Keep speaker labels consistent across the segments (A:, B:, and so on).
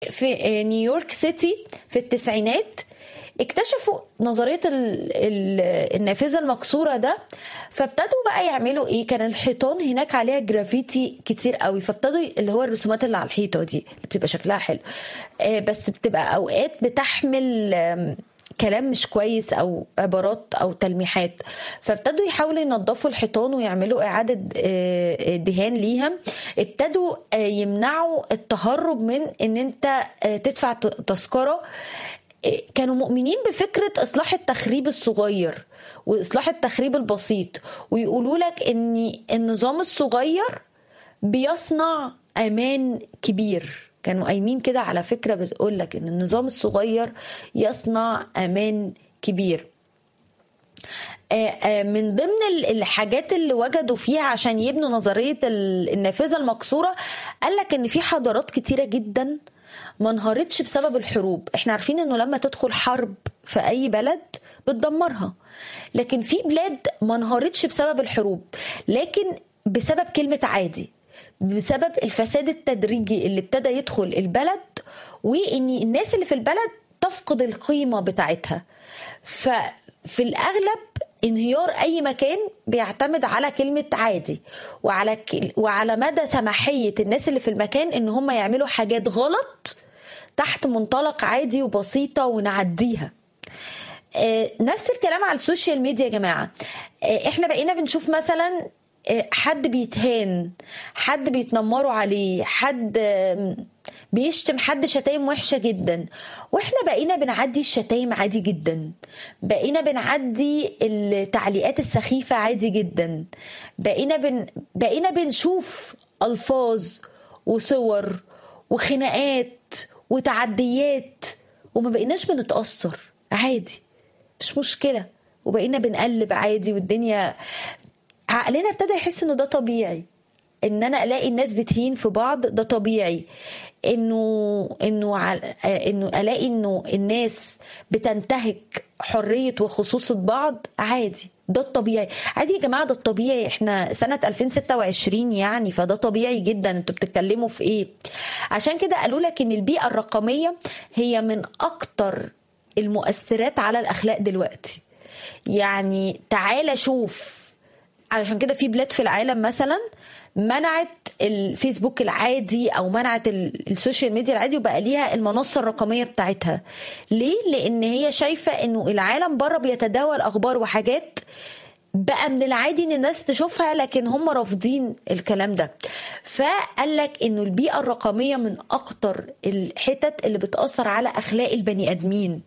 A: في نيويورك سيتي في التسعينات اكتشفوا نظريه ال ال النافذه المكسوره ده فابتدوا بقى يعملوا ايه كان الحيطان هناك عليها جرافيتي كتير قوي فابتدوا اللي هو الرسومات اللي على الحيطه دي اللي بتبقى شكلها حلو آه بس بتبقى اوقات بتحمل آم، كلام مش كويس او عبارات او تلميحات فابتدوا يحاولوا ينظفوا الحيطان ويعملوا اعاده آه، دهان ليها ابتدوا آه، يمنعوا التهرب من ان انت آه، تدفع ت- تذكره آه، كانوا مؤمنين بفكره اصلاح التخريب الصغير واصلاح التخريب البسيط ويقولوا لك ان النظام الصغير بيصنع امان كبير كانوا قايمين كده على فكره بتقول لك ان النظام الصغير يصنع امان كبير آه، آه، من ضمن ال- الحاجات اللي وجدوا فيها عشان يبنوا نظريه ال- النافذه المكسوره قال لك ان في حضارات كتيره جدا ما انهارتش بسبب الحروب احنا عارفين انه لما تدخل حرب في اي بلد بتدمرها لكن في بلاد ما انهارتش بسبب الحروب لكن بسبب كلمه عادي بسبب الفساد التدريجي اللي ابتدى يدخل البلد وان الناس اللي في البلد تفقد القيمه بتاعتها ففي الاغلب انهيار اي مكان بيعتمد على كلمه عادي وعلى ك- وعلى مدى سماحيه الناس اللي في المكان ان هم يعملوا حاجات غلط تحت منطلق عادي وبسيطه ونعديها آه، نفس الكلام على السوشيال ميديا يا جماعه آه، احنا بقينا بنشوف مثلا آه، حد بيتهان حد بيتنمروا عليه حد آم، بيشتم حد شتايم وحشه جدا واحنا بقينا بنعدي الشتايم عادي جدا بقينا بنعدي التعليقات السخيفه عادي جدا بقينا بن... بقينا بنشوف الفاظ وصور وخناقات وتعديات وما بقيناش بنتاثر عادي مش مشكله وبقينا بنقلب عادي والدنيا عقلنا ابتدى يحس انه ده طبيعي ان انا الاقي الناس بتهين في بعض ده طبيعي انه انه عل... آه، انه الاقي انه الناس بتنتهك حريه وخصوصيه بعض عادي ده الطبيعي عادي يا جماعه ده الطبيعي احنا سنه 2026 يعني فده طبيعي جدا انتوا بتتكلموا في ايه عشان كده قالوا لك ان البيئه الرقميه هي من اكتر المؤثرات على الاخلاق دلوقتي يعني تعالى شوف علشان كده في بلاد في العالم مثلا منعت الفيسبوك العادي او منعت ال- السوشيال ميديا العادي وبقى ليها المنصه الرقميه بتاعتها ليه لان هي شايفه انه العالم بره بيتداول اخبار وحاجات بقى من العادي ان الناس تشوفها لكن هم رافضين الكلام ده فقال لك انه البيئه الرقميه من اكتر الحتت اللي بتاثر على اخلاق البني ادمين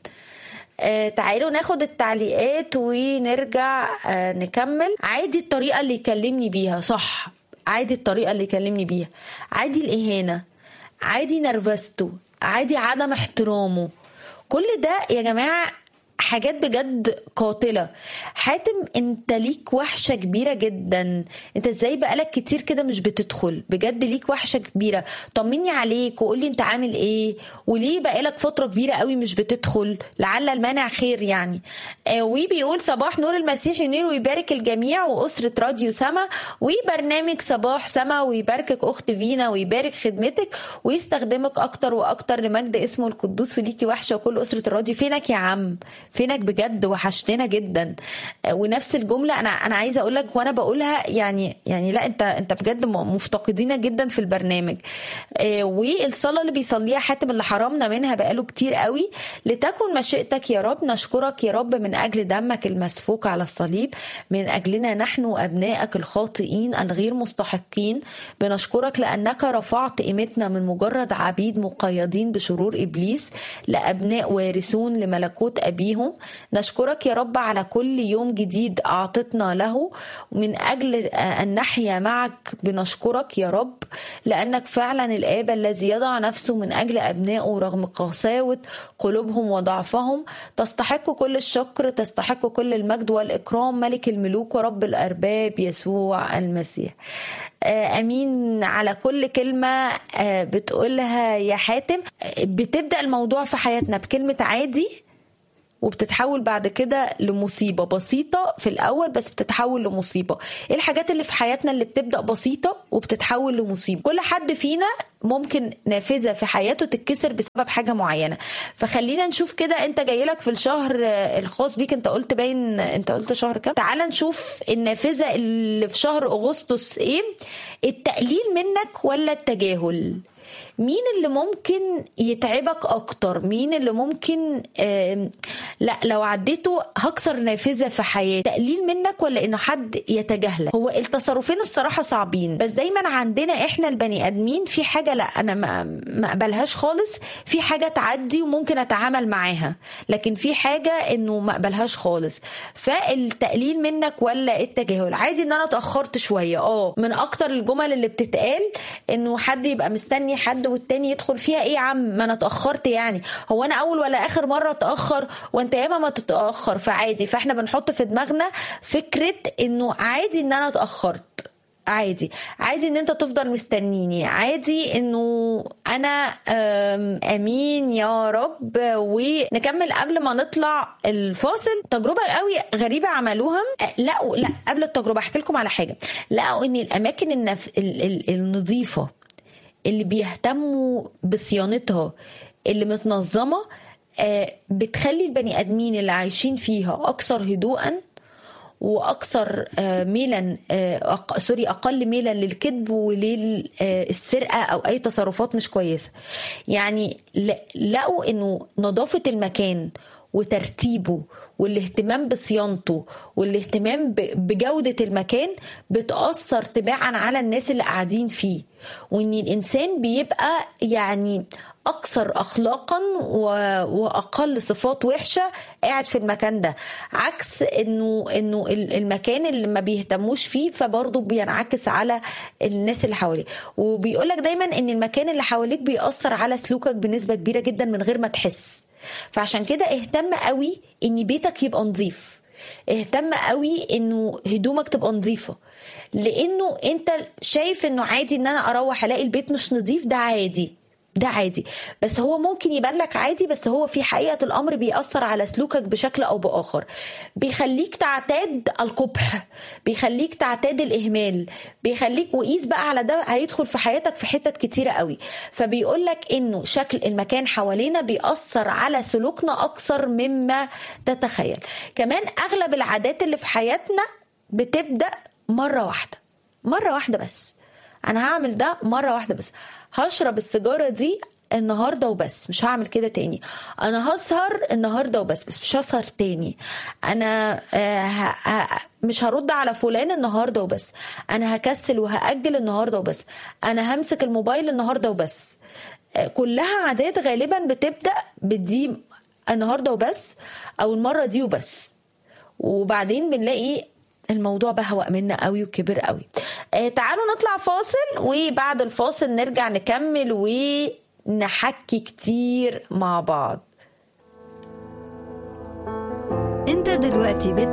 A: آه تعالوا ناخد التعليقات ونرجع آه نكمل عادي الطريقة اللي يكلمني بيها صح عادي الطريقة اللي يكلمني بيها عادي الإهانة عادي نرفزته عادي عدم احترامه كل ده يا جماعة حاجات بجد قاتلة حاتم انت ليك وحشة كبيرة جدا انت ازاي بقالك كتير كده مش بتدخل بجد ليك وحشة كبيرة طمني عليك وقولي انت عامل ايه وليه بقالك فترة كبيرة قوي مش بتدخل لعل المانع خير يعني آه وبيقول صباح نور المسيح ينير ويبارك الجميع وأسرة راديو سما وبرنامج صباح سما ويباركك أخت فينا ويبارك خدمتك ويستخدمك أكتر وأكتر لمجد اسمه القدوس وليكي وحشة وكل أسرة الراديو فينك يا عم فينك بجد وحشتنا جدا آه، ونفس الجمله انا انا عايزه اقول لك وانا بقولها يعني يعني لا انت انت بجد م- مفتقدينك جدا في البرنامج آه، والصلاه اللي بيصليها حاتم اللي حرمنا منها بقاله كتير قوي لتكن مشيئتك يا رب نشكرك يا رب من اجل دمك المسفوك على الصليب من اجلنا نحن ابنائك الخاطئين الغير مستحقين بنشكرك لانك رفعت قيمتنا من مجرد عبيد مقيدين بشرور ابليس لابناء وارثون لملكوت ابيهم نشكرك يا رب على كل يوم جديد اعطتنا له من اجل ان نحيا معك بنشكرك يا رب لانك فعلا الاب الذي يضع نفسه من اجل ابنائه رغم قساوه قلوبهم وضعفهم تستحق كل الشكر تستحق كل المجد والاكرام ملك الملوك ورب الارباب يسوع المسيح آه، امين على كل كلمه آه، بتقولها يا حاتم آه، بتبدا الموضوع في حياتنا بكلمه عادي وبتتحول بعد كده لمصيبة بسيطة في الأول بس بتتحول لمصيبة إيه الحاجات اللي في حياتنا اللي بتبدأ بسيطة وبتتحول لمصيبة كل حد فينا ممكن نافذة في حياته تتكسر بسبب حاجة معينة فخلينا نشوف كده انت جاي لك في الشهر الخاص بيك انت قلت باين انت قلت شهر كام تعال نشوف النافذة اللي في شهر أغسطس ايه التقليل منك ولا التجاهل مين اللي ممكن يتعبك اكتر مين اللي ممكن لا لو عديته هكسر نافذه في حياتي تقليل منك ولا انه حد يتجاهلك هو التصرفين الصراحه صعبين بس دايما عندنا احنا البني ادمين في حاجه لا انا ما ما اقبلهاش خالص في حاجه تعدي وممكن اتعامل معاها لكن في حاجه انه ما اقبلهاش خالص فالتقليل منك ولا التجاهل عادي ان انا اتاخرت شويه اه من اكتر الجمل اللي بتتقال انه حد يبقى مستني حد والتاني يدخل فيها ايه يا عم ما انا اتاخرت يعني هو انا اول ولا اخر مره اتاخر وانت ياما ما تتاخر فعادي فاحنا بنحط في دماغنا فكره انه عادي ان انا اتاخرت عادي عادي ان انت تفضل مستنيني عادي انه انا امين يا رب ونكمل قبل ما نطلع الفاصل تجربه قوي غريبه عملوها لقوا لا قبل التجربه احكي لكم على حاجه لقوا ان الاماكن النف... ال... ال... النظيفه اللي بيهتموا بصيانتها اللي متنظمه بتخلي البني ادمين اللي عايشين فيها اكثر هدوءا واكثر ميلا سوري اقل ميلا للكذب وللسرقه او اي تصرفات مش كويسه يعني لقوا انه نظافه المكان وترتيبه والاهتمام بصيانته والاهتمام بجودة المكان بتأثر تباعا على الناس اللي قاعدين فيه وان الانسان بيبقى يعني اكثر اخلاقا واقل صفات وحشه قاعد في المكان ده عكس انه انه المكان اللي ما بيهتموش فيه فبرضه بينعكس على الناس اللي حواليه وبيقول لك دايما ان المكان اللي حواليك بيأثر على سلوكك بنسبه كبيره جدا من غير ما تحس فعشان كده اهتم قوي ان بيتك يبقى نظيف اهتم قوي انه هدومك تبقى نظيفه لانه انت شايف انه عادي ان انا اروح الاقي البيت مش نظيف ده عادي ده عادي بس هو ممكن يبان لك عادي بس هو في حقيقة الأمر بيأثر على سلوكك بشكل أو بآخر بيخليك تعتاد القبح بيخليك تعتاد الإهمال بيخليك وقيس بقى على ده هيدخل في حياتك في حتت كتيرة قوي فبيقول لك إنه شكل المكان حوالينا بيأثر على سلوكنا أكثر مما تتخيل كمان أغلب العادات اللي في حياتنا بتبدأ مرة واحدة مرة واحدة بس أنا هعمل ده مرة واحدة بس هشرب السيجاره دي النهارده وبس مش هعمل كده تاني انا هسهر النهارده وبس بس مش هسهر تاني انا آه ه... مش هرد على فلان النهارده وبس انا هكسل وهاجل النهارده وبس انا همسك الموبايل النهارده وبس آه كلها عادات غالبا بتبدا بدي النهارده وبس او المره دي وبس وبعدين بنلاقي الموضوع بهوأ منا قوي وكبر قوي آه تعالوا نطلع فاصل وبعد الفاصل نرجع نكمل ونحكي كتير مع بعض
B: انت دلوقتي بت